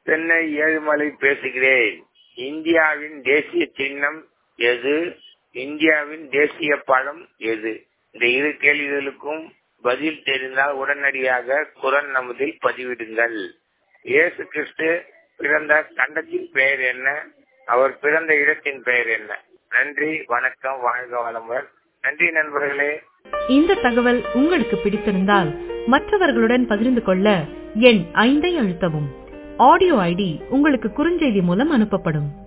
சென்னை ஏழுமலை பேசுகிறேன் இந்தியாவின் தேசிய சின்னம் எது இந்தியாவின் தேசிய பழம் எது இந்த இரு கேள்விகளுக்கும் பதில் தெரிந்தால் உடனடியாக குரல் நமதில் பதிவிடுங்கள் இயேசு கிறிஸ்து பிறந்த கண்டத்தின் பெயர் என்ன அவர் பிறந்த இடத்தின் பெயர் என்ன நன்றி வணக்கம் வாழ்க வளமுடன் நன்றி நண்பர்களே இந்த தகவல் உங்களுக்கு பிடித்திருந்தால் மற்றவர்களுடன் பகிர்ந்து கொள்ள எண் ஐந்தை அழுத்தவும் ஆடியோ ஐடி உங்களுக்கு குறுஞ்செய்தி மூலம் அனுப்பப்படும்